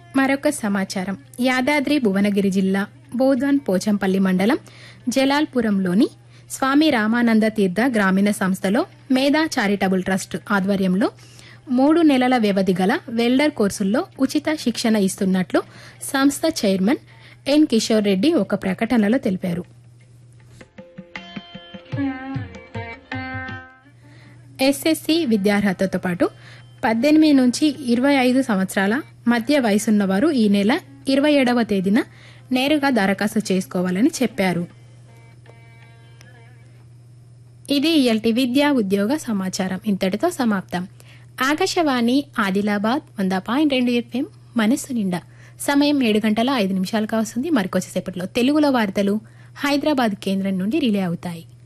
మరొక సమాచారం యాదాద్రి భువనగిరి జిల్లా బోధన్ పోచంపల్లి మండలం జలాల్పురంలోని స్వామి రామానంద తీర్థ గ్రామీణ సంస్థలో మేధా చారిటబుల్ ట్రస్ట్ ఆధ్వర్యంలో మూడు నెలల వ్యవధి గల వెల్డర్ కోర్సుల్లో ఉచిత శిక్షణ ఇస్తున్నట్లు సంస్థ చైర్మన్ ఎన్ కిషోర్ రెడ్డి ఒక ప్రకటనలో తెలిపారు ఎస్ఎస్సి విద్యార్హతతో పాటు పద్దెనిమిది నుంచి ఇరవై ఐదు సంవత్సరాల మధ్య వయసున్న వారు ఈ నెల ఇరవై ఏడవ తేదీన నేరుగా దరఖాస్తు చేసుకోవాలని చెప్పారు ఇది ఇయల్టి విద్యా ఉద్యోగ సమాచారం ఇంతటితో సమాప్తం ఆకాశవాణి ఆదిలాబాద్ వంద పాయింట్ రెండు ఎఫ్ఎం మనస్సు నిండా సమయం ఏడు గంటల ఐదు నిమిషాలుగా వస్తుంది మరికొచ్చేసేపట్లో తెలుగులో వార్తలు హైదరాబాద్ కేంద్రం నుండి రిలే అవుతాయి